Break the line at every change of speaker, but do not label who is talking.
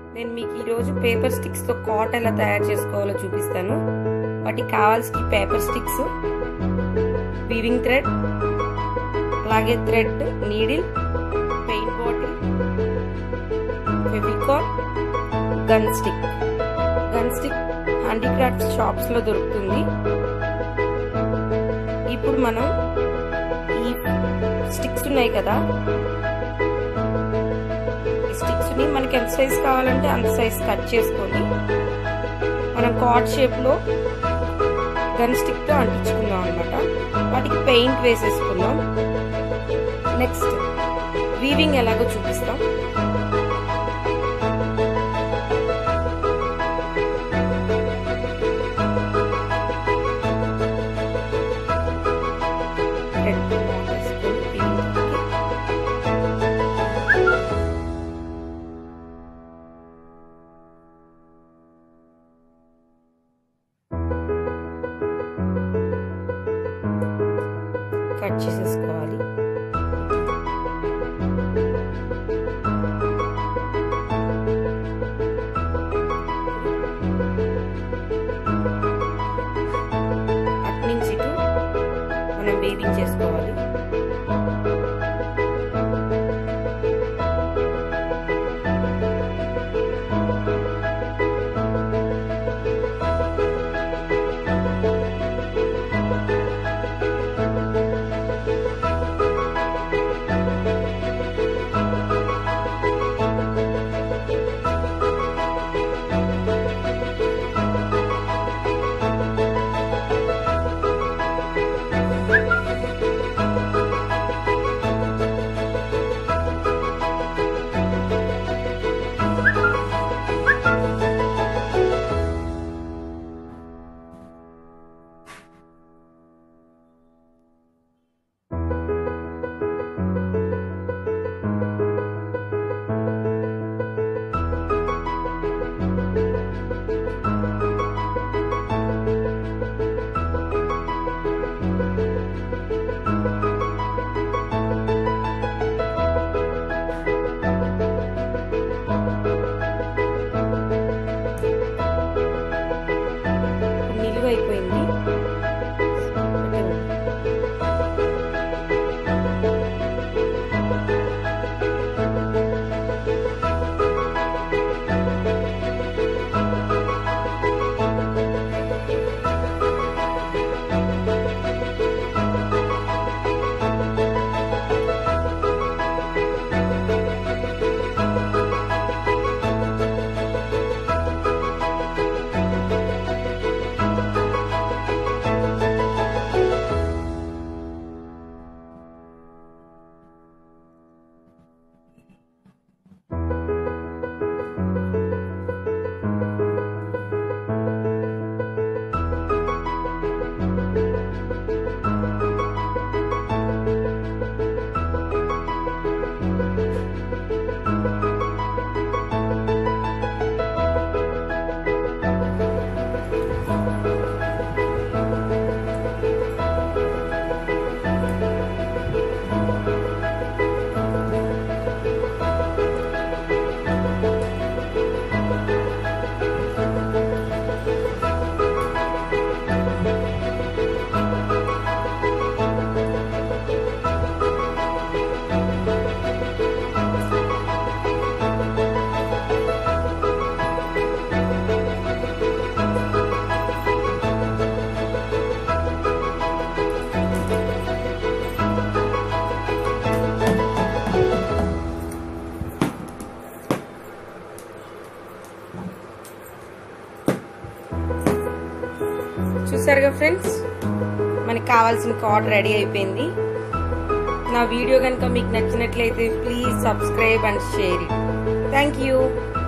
నేను మీకు ఈరోజు పేపర్ స్టిక్స్తో కాట్ ఎలా తయారు చేసుకోవాలో చూపిస్తాను వాటికి కావాల్సిన పేపర్ స్టిక్స్ వీవింగ్ థ్రెడ్ అలాగే thread needle paint bottle Fevicol gun stick gun stick handicraft షాప్స్లో దొరుకుతుంది ఇప్పుడు మనం ఈ స్టిక్స్ ఉన్నాయి కదా ఈ స్టిక్స్ని మనకి ఎంత సైజ్ కావాలంటే అంత సైజ్ కట్ చేసుకొని మనం కార్డ్ షేప్లో గన్ స్టిక్తో అంటించుకుందాం అనమాట వాటికి పెయింట్ వేసేసుకుందాం నెక్స్ట్ వీవింగ్ ఎలాగో చూపిస్తాం కట్ చేసేసుకోవాలి అటు నుంచి ఇటు మనం వేవింగ్ చేసుకోవాలి నిలువైపోయింది చూసారుగా ఫ్రెండ్స్ మనకి కావాల్సిన కార్డ్ రెడీ అయిపోయింది నా వీడియో కనుక మీకు నచ్చినట్లయితే please subscribe and share it thank you